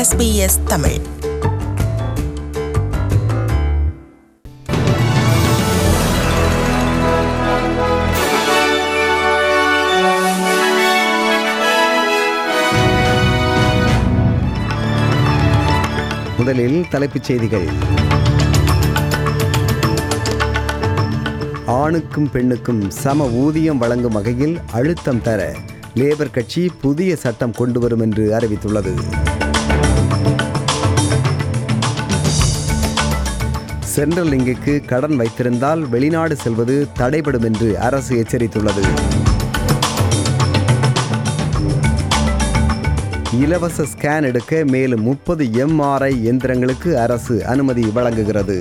SBS Tamil முதலில் தலைப்புச் செய்திகள் ஆணுக்கும் பெண்ணுக்கும் சம ஊதியம் வழங்கும் வகையில் அழுத்தம் தர லேபர் கட்சி புதிய சட்டம் கொண்டு வரும் என்று அறிவித்துள்ளது சென்ட்ரல் லிங்குக்கு கடன் வைத்திருந்தால் வெளிநாடு செல்வது தடைபடும் என்று அரசு எச்சரித்துள்ளது இலவச ஸ்கேன் எடுக்க மேலும் முப்பது எம்ஆர்ஐ எந்திரங்களுக்கு அரசு அனுமதி வழங்குகிறது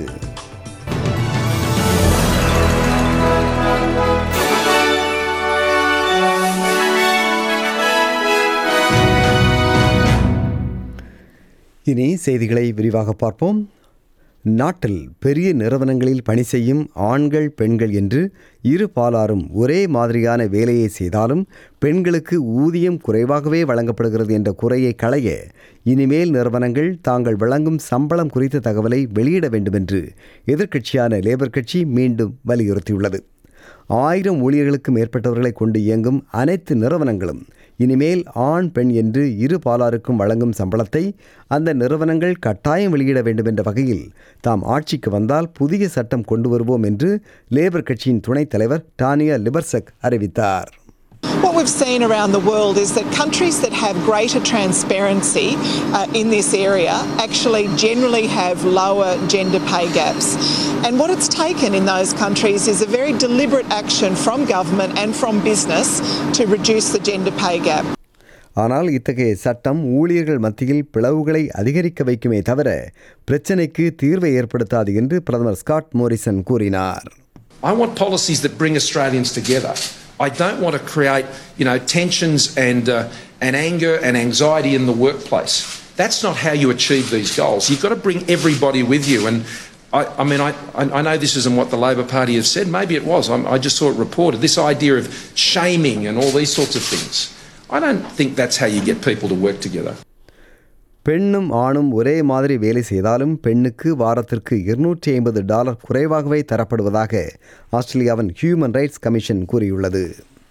இனி செய்திகளை விரிவாக பார்ப்போம் நாட்டில் பெரிய நிறுவனங்களில் பணி செய்யும் ஆண்கள் பெண்கள் என்று இரு பாலாரும் ஒரே மாதிரியான வேலையை செய்தாலும் பெண்களுக்கு ஊதியம் குறைவாகவே வழங்கப்படுகிறது என்ற குறையை களைய இனிமேல் நிறுவனங்கள் தாங்கள் வழங்கும் சம்பளம் குறித்த தகவலை வெளியிட வேண்டும் என்று எதிர்க்கட்சியான லேபர் கட்சி மீண்டும் வலியுறுத்தியுள்ளது ஆயிரம் ஊழியர்களுக்கு மேற்பட்டவர்களை கொண்டு இயங்கும் அனைத்து நிறுவனங்களும் இனிமேல் ஆண் பெண் என்று இரு பாலாருக்கும் வழங்கும் சம்பளத்தை அந்த நிறுவனங்கள் கட்டாயம் வெளியிட வேண்டும் என்ற வகையில் தாம் ஆட்சிக்கு வந்தால் புதிய சட்டம் கொண்டு வருவோம் என்று லேபர் கட்சியின் துணைத் தலைவர் டானியா லிபர்சக் அறிவித்தார் What we've seen around the world is that countries that have greater transparency uh, in this area actually generally have lower gender pay gaps. And what it's taken in those countries is a very deliberate action from government and from business to reduce the gender pay gap. ஆனால் இத்தகைய சட்டம் ஊழியர்கள் மத்தியில் பிளவுகளை அதிகரிக்க வைக்குமே தவிர பிரச்சினைக்கு தீர்வை ஏற்படுத்தாது என்று பிரதமர் ஸ்காட் மோரிசன் கூறினார் I want policies that bring Australians together. I don't want to create, you know, tensions and, uh, and anger and anxiety in the workplace. That's not how you achieve these goals. You've got to bring everybody with you. And I, I mean, I, I I know this isn't what the Labor Party has said. Maybe it was. I'm, I just saw it reported. This idea of shaming and all these sorts of things. I don't think that's how you get people to work together. பெண்ணும் ஆணும் ஒரே மாதிரி வேலை செய்தாலும் பெண்ணுக்கு வாரத்திற்கு இருநூற்றி ஐம்பது டாலர் குறைவாகவே தரப்படுவதாக ஆஸ்திரேலியாவின் ஹியூமன் ரைட்ஸ் கமிஷன் கூறியுள்ளது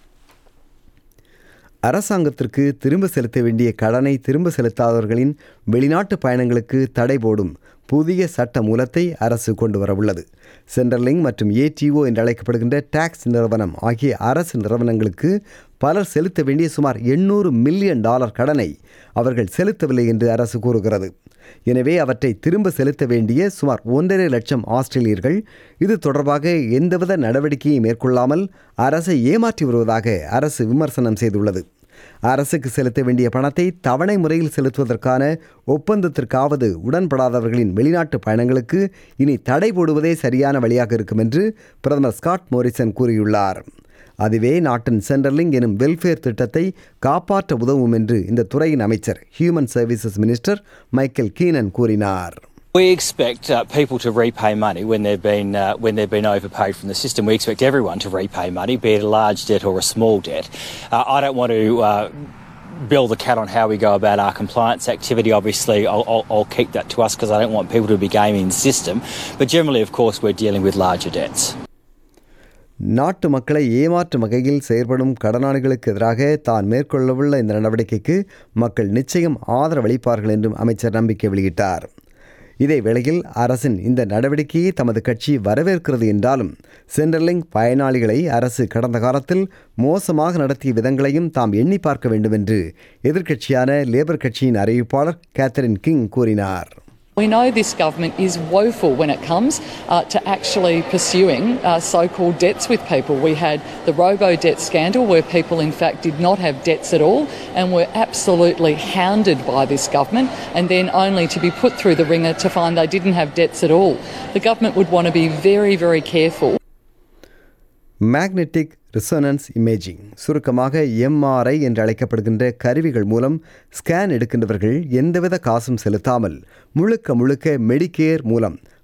அரசாங்கத்திற்கு திரும்ப செலுத்த வேண்டிய கடனை திரும்ப செலுத்தாதவர்களின் வெளிநாட்டு பயணங்களுக்கு தடை போடும் புதிய சட்ட மூலத்தை அரசு கொண்டு வரவுள்ளது சென்ட்ரலிங் மற்றும் ஏடிஓ என்று அழைக்கப்படுகின்ற டாக்ஸ் நிறுவனம் ஆகிய அரசு நிறுவனங்களுக்கு பலர் செலுத்த வேண்டிய சுமார் எண்ணூறு மில்லியன் டாலர் கடனை அவர்கள் செலுத்தவில்லை என்று அரசு கூறுகிறது எனவே அவற்றை திரும்ப செலுத்த வேண்டிய சுமார் ஒன்றரை லட்சம் ஆஸ்திரேலியர்கள் இது தொடர்பாக எந்தவித நடவடிக்கையை மேற்கொள்ளாமல் அரசை ஏமாற்றி வருவதாக அரசு விமர்சனம் செய்துள்ளது அரசுக்கு செலுத்த வேண்டிய பணத்தை தவணை முறையில் செலுத்துவதற்கான ஒப்பந்தத்திற்காவது உடன்படாதவர்களின் வெளிநாட்டு பயணங்களுக்கு இனி தடை போடுவதே சரியான வழியாக இருக்கும் என்று பிரதமர் ஸ்காட் மோரிசன் கூறியுள்ளார் அதுவே நாட்டின் சென்ட்ரலிங் எனும் வெல்ஃபேர் திட்டத்தை காப்பாற்ற உதவும் என்று இந்த துறையின் அமைச்சர் human services minister Michael Keenan கூறினார் We expect uh, people to repay money when they've been uh, when they've been overpaid from the system. We expect everyone to repay money, be it a large debt or a small debt. Uh, I don't want to. Uh, Bill the cat on how we go about our compliance activity. Obviously, I'll, I'll, I'll keep that to us because I don't want people to be gaming the system. But generally, of course, we're dealing with larger debts. நாட்டு மக்களை ஏமாற்றும் வகையில் செயற்படும் கடனாளிகளுக்கு எதிராக தான் மேற்கொள்ளவுள்ள இந்த நடவடிக்கைக்கு மக்கள் நிச்சயம் ஆதரவளிப்பார்கள் என்றும் அமைச்சர் நம்பிக்கை வெளியிட்டார் இதே வேளையில் அரசின் இந்த நடவடிக்கையை தமது கட்சி வரவேற்கிறது என்றாலும் சென்ட்ரலிங் பயனாளிகளை அரசு கடந்த காலத்தில் மோசமாக நடத்திய விதங்களையும் தாம் எண்ணி பார்க்க வேண்டும் என்று எதிர்க்கட்சியான லேபர் கட்சியின் அறிவிப்பாளர் கேத்தரின் கிங் கூறினார் We know this government is woeful when it comes uh, to actually pursuing uh, so called debts with people. We had the robo debt scandal where people, in fact, did not have debts at all and were absolutely hounded by this government, and then only to be put through the ringer to find they didn't have debts at all. The government would want to be very, very careful. Magnetic resonance imaging சுருக்கமாக MRI என்று அழைக்கப்படுகின்ற கருவிகள் மூலம் scan எடுக்கின்றவர்கள் எந்தவித காசும் செலுத்தாமல் முழுக்க முழுக்க மெடிக்கேர் மூலம்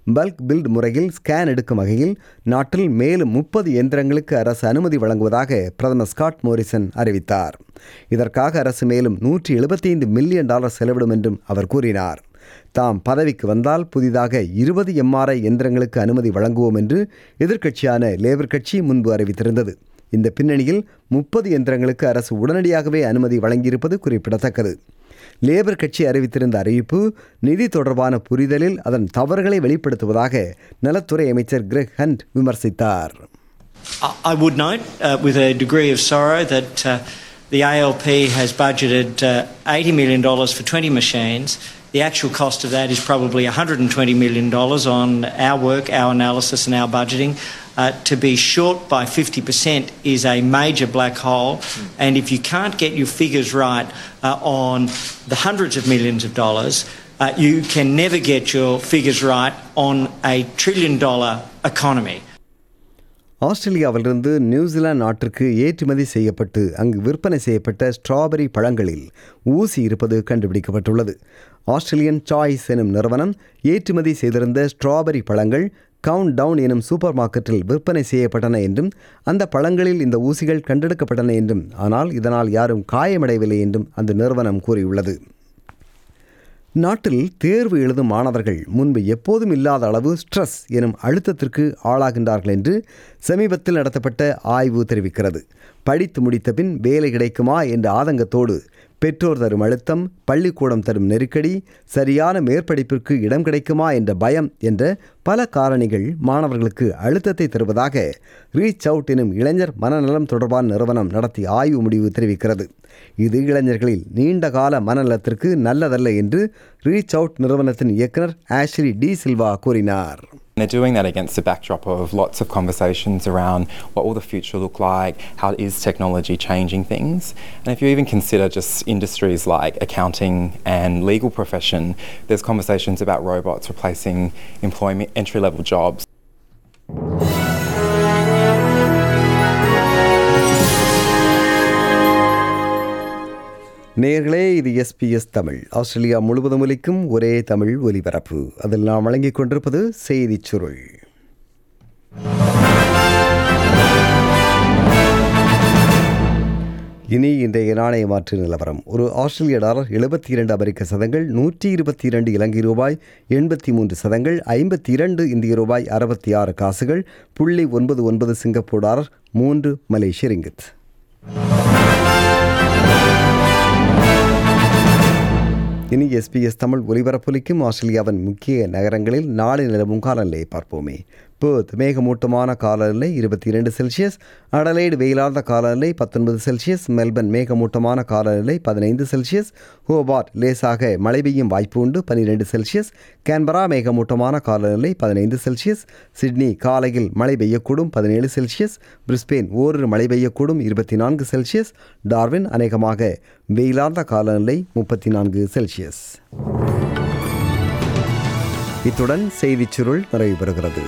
பல்க் பில்ட் முறையில் ஸ்கேன் எடுக்கும் வகையில் நாட்டில் மேலும் முப்பது இயந்திரங்களுக்கு அரசு அனுமதி வழங்குவதாக பிரதமர் ஸ்காட் மோரிசன் அறிவித்தார் இதற்காக அரசு மேலும் நூற்றி எழுபத்தைந்து மில்லியன் டாலர் செலவிடும் என்றும் அவர் கூறினார் தாம் பதவிக்கு வந்தால் புதிதாக இருபது எம்ஆர்ஐ எந்திரங்களுக்கு அனுமதி வழங்குவோம் என்று எதிர்க்கட்சியான லேபர் கட்சி முன்பு அறிவித்திருந்தது இந்த பின்னணியில் முப்பது எந்திரங்களுக்கு அரசு உடனடியாகவே அனுமதி வழங்கியிருப்பது குறிப்பிடத்தக்கது லேபர் கட்சி அறிவித்திருந்த அறிவிப்பு நிதி தொடர்பான புரிதலில் அதன் தவறுகளை வெளிப்படுத்துவதாக நலத்துறை அமைச்சர் கிரெக் ஹண்ட் விமர்சித்தார் I I would note, uh, with a degree of sorrow, that uh, the ALP has budgeted uh, $80 million for 20 machines. The actual cost of that is probably $120 million on our work, our analysis, and our budgeting. Uh, to be short by 50% is a major black hole, and if you can't get your figures right uh, on the hundreds of millions of dollars, uh, you can never get your figures right on a trillion dollar economy. ஆஸ்திரேலியாவிலிருந்து New Zealand நாட்டிற்கு ஏற்றுமதி செய்யப்பட்டு அங்கு விற்பனை செய்யப்பட்ட strawberry பழங்களில் ஊசி இருப்பது கண்டுபிடிக்கப்பட்டுள்ளது ஆஸ்திரேலியன் சாய்ஸ் எனும் நிறுவனம் ஏற்றுமதி செய்திருந்த ஸ்ட்ராபெரி பழங்கள் கவுண்ட் டவுன் எனும் சூப்பர் மார்க்கெட்டில் விற்பனை செய்யப்பட்டன என்றும் அந்த பழங்களில் இந்த ஊசிகள் கண்டெடுக்கப்பட்டன என்றும் ஆனால் இதனால் யாரும் காயமடையவில்லை என்றும் அந்த நிறுவனம் கூறியுள்ளது நாட்டில் தேர்வு எழுதும் மாணவர்கள் முன்பு எப்போதும் இல்லாத அளவு ஸ்ட்ரெஸ் எனும் அழுத்தத்திற்கு ஆளாகின்றார்கள் என்று சமீபத்தில் நடத்தப்பட்ட ஆய்வு தெரிவிக்கிறது படித்து முடித்த பின் வேலை கிடைக்குமா என்ற ஆதங்கத்தோடு பெற்றோர் தரும் அழுத்தம் பள்ளிக்கூடம் தரும் நெருக்கடி சரியான மேற்படிப்பிற்கு இடம் கிடைக்குமா என்ற பயம் என்ற பல காரணிகள் மாணவர்களுக்கு அழுத்தத்தை தருவதாக ரீச் அவுட் எனும் இளைஞர் மனநலம் தொடர்பான நிறுவனம் நடத்திய ஆய்வு முடிவு தெரிவிக்கிறது இது இளைஞர்களில் நீண்ட கால மனநலத்திற்கு நல்லதல்ல என்று ரீச் அவுட் நிறுவனத்தின் இயக்குனர் ஆஷ்லி டி சில்வா கூறினார் They're doing that against the backdrop of lots of conversations around what will the future look like, how is technology changing things, and if you even consider just industries like accounting and legal profession, there's conversations about robots replacing employment entry level jobs. நேர்களே இது SBS Tamil Australia முழுவதும் ஒலிக்கும் ஒரே தமிழ் ஒலிபரப்பு அதில் நாம் வழங்கிக் கொண்டிருப்பது செய்திச் சுருள் இனி இன்றைய நாணய மாற்று நிலவரம் ஒரு ஆஸ்திரேலிய டாலர் எழுபத்தி இரண்டு அமெரிக்க சதங்கள் நூற்றி இருபத்தி இரண்டு இலங்கை ரூபாய் எண்பத்தி மூன்று சதங்கள் ஐம்பத்தி இரண்டு இந்திய ரூபாய் அறுபத்தி ஆறு காசுகள் புள்ளி ஒன்பது ஒன்பது சிங்கப்பூர் டாலர் மூன்று மலேசிய ரிங்கித் இனி எஸ்பிஎஸ் தமிழ் ஒலிபரப்பொலிக்கும் ஆஸ்திரேலியாவின் முக்கிய நகரங்களில் நாளை நிலவும் காலநிலையை பார்ப்போமே பேர்த் மேகமூட்டமான காலநிலை இருபத்தி இரண்டு செல்சியஸ் அடலைடு வெயிலார்ந்த காலநிலை பத்தொன்பது செல்சியஸ் மெல்பர்ன் மேகமூட்டமான காலநிலை பதினைந்து செல்சியஸ் ஹோபார்ட் லேசாக மழை பெய்யும் வாய்ப்பு உண்டு பன்னிரெண்டு செல்சியஸ் கேன்பரா மேகமூட்டமான காலநிலை பதினைந்து செல்சியஸ் சிட்னி காலையில் மழை பெய்யக்கூடும் பதினேழு செல்சியஸ் பிரிஸ்பெயின் ஓரிரு மழை பெய்யக்கூடும் இருபத்தி நான்கு செல்சியஸ் டார்வின் அநேகமாக வெயிலார்ந்த காலநிலை முப்பத்தி நான்கு செல்சியஸ் இத்துடன் செய்திச் சுருள் நிறைவு பெறுகிறது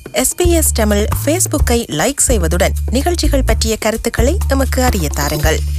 எஸ்பிஎஸ் தமிழ் ஃபேஸ்புக்கை லைக் செய்வதுடன் நிகழ்ச்சிகள் பற்றிய கருத்துக்களை எமக்கு அறிய தாருங்கள்